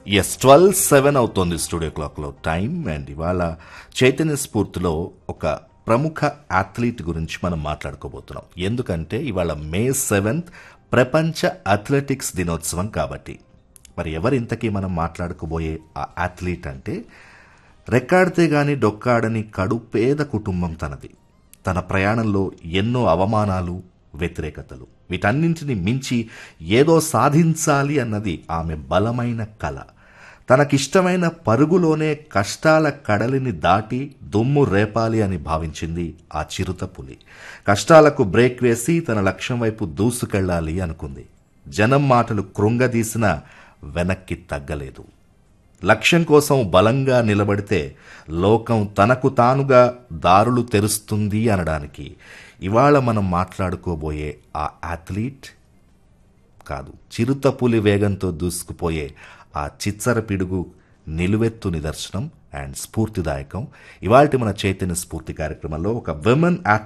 yes twelve seven అవుతోంది studio క్లాక్లో time and ఇవాళ చైతన్య స్ఫూర్తిలో ఒక ప్రముఖ అథ్లీట్ గురించి మనం మాట్లాడుకోబోతున్నాం ఎందుకంటే ఇవాళ మే సెవెంత్ ప్రపంచ అథ్లెటిక్స్ దినోత్సవం కాబట్టి మరి ఎవరింతకీ మనం మాట్లాడుకోబోయే ఆ అథ్లీట్ అంటే రెక్కాడితే గాని డొక్కాడని కడుపేద కుటుంబం తనది తన ప్రయాణంలో ఎన్నో అవమానాలు వ్యతిరేకతలు వీటన్నింటిని మించి ఏదో సాధించాలి అన్నది ఆమె బలమైన కల తనకిష్టమైన పరుగులోనే కష్టాల కడలిని దాటి దుమ్ము రేపాలి అని భావించింది ఆ చిరుత పులి కష్టాలకు బ్రేక్ వేసి తన లక్ష్యం వైపు దూసుకెళ్లాలి అనుకుంది జనం మాటలు కృంగదీసిన వెనక్కి తగ్గలేదు లక్ష్యం కోసం బలంగా నిలబడితే లోకం తనకు తానుగా దారులు తెరుస్తుంది అనడానికి ఇవాళ మనం మాట్లాడుకోబోయే ఆ అథ్లీట్ కాదు చిరుత పులి వేగంతో దూసుకుపోయే ఆ చిచ్చర పిడుగు నిలువెత్తు నిదర్శనం అండ్ స్ఫూర్తిదాయకం ఇవాల్టి మన చైతన్య స్ఫూర్తి కార్యక్రమంలో ఒక విమెన్